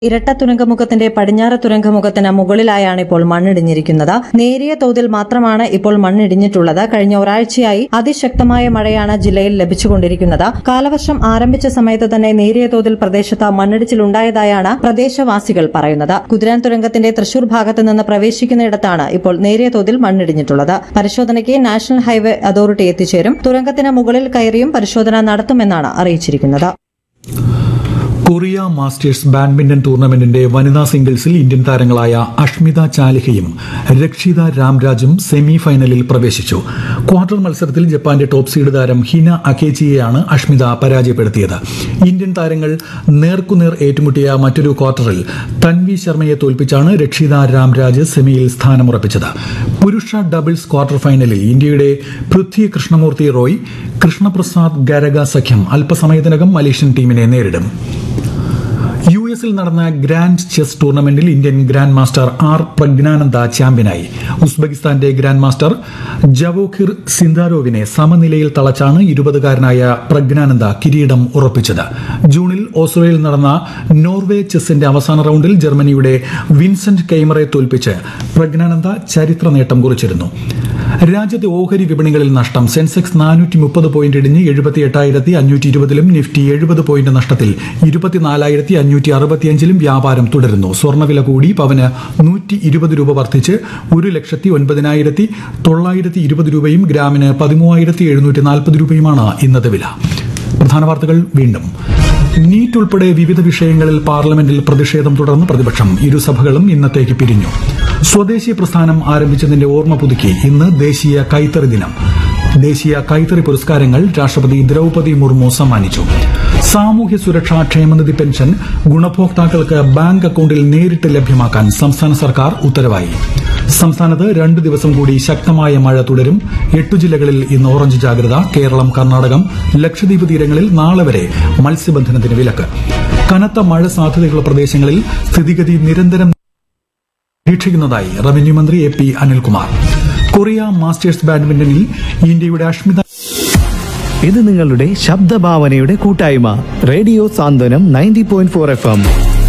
ഇരട്ട തുരങ്കമുഖത്തിന്റെ പടിഞ്ഞാറ് തുരങ്കമുഖത്തിന് മുകളിലായാണ് ഇപ്പോൾ മണ്ണിടിഞ്ഞിരിക്കുന്നത് നേരിയ തോതിൽ മാത്രമാണ് ഇപ്പോൾ മണ്ണിടിഞ്ഞിട്ടുള്ളത് കഴിഞ്ഞ ഒരാഴ്ചയായി അതിശക്തമായ മഴയാണ് ജില്ലയിൽ ലഭിച്ചുകൊണ്ടിരിക്കുന്നത് കാലവർഷം ആരംഭിച്ച സമയത്ത് തന്നെ നേരിയ തോതിൽ പ്രദേശത്ത് മണ്ണിടിച്ചിലുണ്ടായതായാണ് പ്രദേശവാസികൾ പറയുന്നത് കുതിരാൻ തുരങ്കത്തിന്റെ തൃശൂർ ഭാഗത്ത് നിന്ന് പ്രവേശിക്കുന്നിടത്താണ് ഇപ്പോൾ നേരിയ തോതിൽ മണ്ണിടിഞ്ഞിട്ടുള്ളത് പരിശോധനയ്ക്ക് നാഷണൽ ഹൈവേ അതോറിറ്റി എത്തിച്ചേരും തുരങ്കത്തിന് മുകളിൽ കയറിയും പരിശോധന നടത്തുമെന്നാണ് അറിയിച്ചിരിക്കുന്നത് കൊറിയ മാസ്റ്റേഴ്സ് ബാഡ്മിന്റൺ ടൂർണമെന്റിന്റെ വനിതാ സിംഗിൾസിൽ ഇന്ത്യൻ താരങ്ങളായ അഷ്മിത ചാലിഹയും രക്ഷിത രാംരാജും സെമി ഫൈനലിൽ പ്രവേശിച്ചു ക്വാർട്ടർ മത്സരത്തിൽ ജപ്പാന്റെ ടോപ്പ് സീഡ് താരം ഹിന അക്കേച്ചിയെയാണ് അഷ്മിത പരാജയപ്പെടുത്തിയത് ഇന്ത്യൻ താരങ്ങൾ നേർക്കുനേർ ഏറ്റുമുട്ടിയ മറ്റൊരു ക്വാർട്ടറിൽ തൻവി ശർമ്മയെ തോൽപ്പിച്ചാണ് രക്ഷിത രാംരാജ് സെമിയിൽ സ്ഥാനമുറപ്പിച്ചത് പുരുഷ ഡബിൾസ് ക്വാർട്ടർ ഫൈനലിൽ ഇന്ത്യയുടെ പൃഥ്വി കൃഷ്ണമൂർത്തി റോയ് കൃഷ്ണപ്രസാദ് ഗരഗ സഖ്യം അല്പസമയത്തിനകം മലേഷ്യൻ ടീമിനെ നേരിടും യു എസിൽ നടന്ന ഗ്രാൻഡ് ചെസ് ടൂർണമെന്റിൽ Indian grand master R Praggnanandhaa ചാമ്പ്യനായി ഉസ്ബെക്കിസ്ഥാന്റെ ഗ്രാൻഡ് മാസ്റ്റർ ജവോഖിർ സിന്ദാരോവിനെ സമനിലയിൽ തളച്ചാണ് ഇരുപതുകാരനായ പ്രജ്ഞാനന്ദ കിരീടം ഉറപ്പിച്ചത് ജൂണിൽ ഓസ്ലോയിൽ നടന്ന നോർവേ ചെസ്സിന്റെ അവസാന റൌണ്ടിൽ ജർമ്മനിയുടെ വിൻസെന്റ് കെയ്മറെ തോൽപ്പിച്ച് പ്രജ്ഞാനന്ദ ചരിത്ര നേട്ടം കുറിച്ചിരുന്നു രാജ്യത്തെ ഓഹരി വിപണികളിൽ നഷ്ടം സെൻസെക്സ് നാനൂറ്റി മുപ്പത് പോയിന്റ് ഇടിഞ്ഞ് എഴുപത്തി എട്ടായിരത്തി അഞ്ഞൂറ്റി ഇരുപതിലും നിഫ്റ്റി എഴുപത് പോയിന്റ് നഷ്ടത്തിൽ ഇരുപത്തിനാലായിരത്തി അഞ്ഞൂറ്റി അറുപത്തിയഞ്ചിലും വ്യാപാരം തുടരുന്നു സ്വർണ്ണവില കൂടി പവന് നൂറ്റി ഇരുപത് രൂപ വർദ്ധിച്ച് ഒരു ലക്ഷത്തി ഒൻപതിനായിരത്തി തൊള്ളായിരത്തി ഇരുപത് രൂപയും ഗ്രാമിന് പതിമൂവായിരത്തി എഴുന്നൂറ്റി നാൽപ്പത് രൂപയുമാണ് ഇന്നത്തെ വില പ്രധാന വാർത്തകൾ വീണ്ടും നീറ്റ് ഉൾപ്പെടെ വിവിധ വിഷയങ്ങളിൽ പാർലമെന്റിൽ പ്രതിഷേധം തുടർന്ന് പ്രതിപക്ഷം ഇരുസഭകളും ഇന്നത്തേക്ക് പിരിഞ്ഞു സ്വദേശി പ്രസ്ഥാനം ആരംഭിച്ചതിന്റെ ഓർമ്മ പുതുക്കി ഇന്ന് ദേശീയ കൈത്തറി ദിനം ദേശീയ കൈത്തറി പുരസ്കാരങ്ങൾ രാഷ്ട്രപതി ദ്രൌപതി മുർമു സമ്മാനിച്ചു സാമൂഹ്യ സുരക്ഷാ ക്ഷേമനിധി പെൻഷൻ ഗുണഭോക്താക്കൾക്ക് ബാങ്ക് അക്കൌണ്ടിൽ നേരിട്ട് ലഭ്യമാക്കാൻ സംസ്ഥാന സർക്കാർ ഉത്തരവായി സംസ്ഥാനത്ത് രണ്ടു ദിവസം കൂടി ശക്തമായ മഴ തുടരും എട്ടു ജില്ലകളിൽ ഇന്ന് ഓറഞ്ച് ജാഗ്രത കേരളം കർണാടകം ലക്ഷദ്വീപ് തീരങ്ങളിൽ നാളെ വരെ മത്സ്യബന്ധനത്തിന് വിലക്ക് കനത്ത മഴ സാധ്യതയുള്ള പ്രദേശങ്ങളിൽ സ്ഥിതിഗതി നിരന്തരം നിരീക്ഷിക്കുന്നതായി റവന്യൂ മന്ത്രി A P Anilkumar Korea masters ബാഡ്മിന്റണിൽ ഇന്ത്യയുടെ അഷ്മിത ഇത് നിങ്ങളുടെ ശബ്ദഭാവനയുടെ കൂട്ടായ്മ radio Santhwanam ninety point four F M